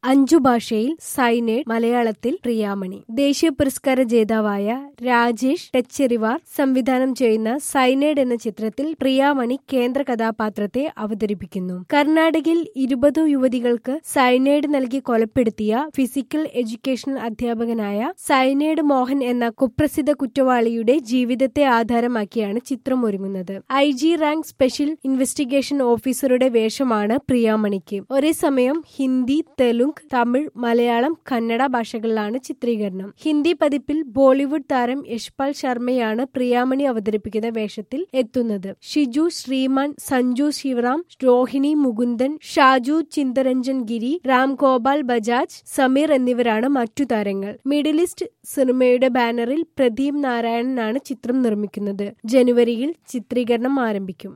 അഞ്ചു ഭാഷയിൽ സൈനേഡ് മലയാളത്തിൽ പ്രിയാമണി ദേശീയ പുരസ്കാര ജേതാവായ രാജേഷ് ടെച്ചെറിവാർ സംവിധാനം ചെയ്യുന്ന സൈനേഡ് എന്ന ചിത്രത്തിൽ പ്രിയാമണി കേന്ദ്ര കഥാപാത്രത്തെ അവതരിപ്പിക്കുന്നു കർണാടകയിൽ ഇരുപത് യുവതികൾക്ക് സൈനൈഡ് നൽകി കൊലപ്പെടുത്തിയ ഫിസിക്കൽ എഡ്യൂക്കേഷണൽ അധ്യാപകനായ സൈനൈഡ് മോഹൻ എന്ന കുപ്രസിദ്ധ കുറ്റവാളിയുടെ ജീവിതത്തെ ആധാരമാക്കിയാണ് ചിത്രം ഒരുങ്ങുന്നത് I G rank special investigation ഓഫീസറുടെ വേഷമാണ് പ്രിയാമണിക്ക് ഒരേ സമയം ഹിന്ദി തെലുങ്ക് തമിഴ് മലയാളം കന്നഡ ഭാഷകളിലാണ് ചിത്രീകരണം ഹിന്ദി പതിപ്പിൽ ബോളിവുഡ് താരം യശ്പാൽ ശർമ്മയാണ് പ്രിയാമണി അവതരിപ്പിക്കുന്ന വേഷത്തിൽ എത്തുന്നത് ഷിജു ശ്രീമാൻ സഞ്ജു ശിവറാം രോഹിണി മുകുന്ദൻ ഷാജു ചിന്തരഞ്ജൻ ഗിരി രാം ഗോപാൽ ബജാജ് സമീർ എന്നിവരാണ് മറ്റു താരങ്ങൾ മിഡിൽ ഈസ്റ്റ് സിനിമയുടെ ബാനറിൽ പ്രദീപ് നാരായണനാണ് ചിത്രം നിർമ്മിക്കുന്നത് ജനുവരിയിൽ ചിത്രീകരണം ആരംഭിക്കും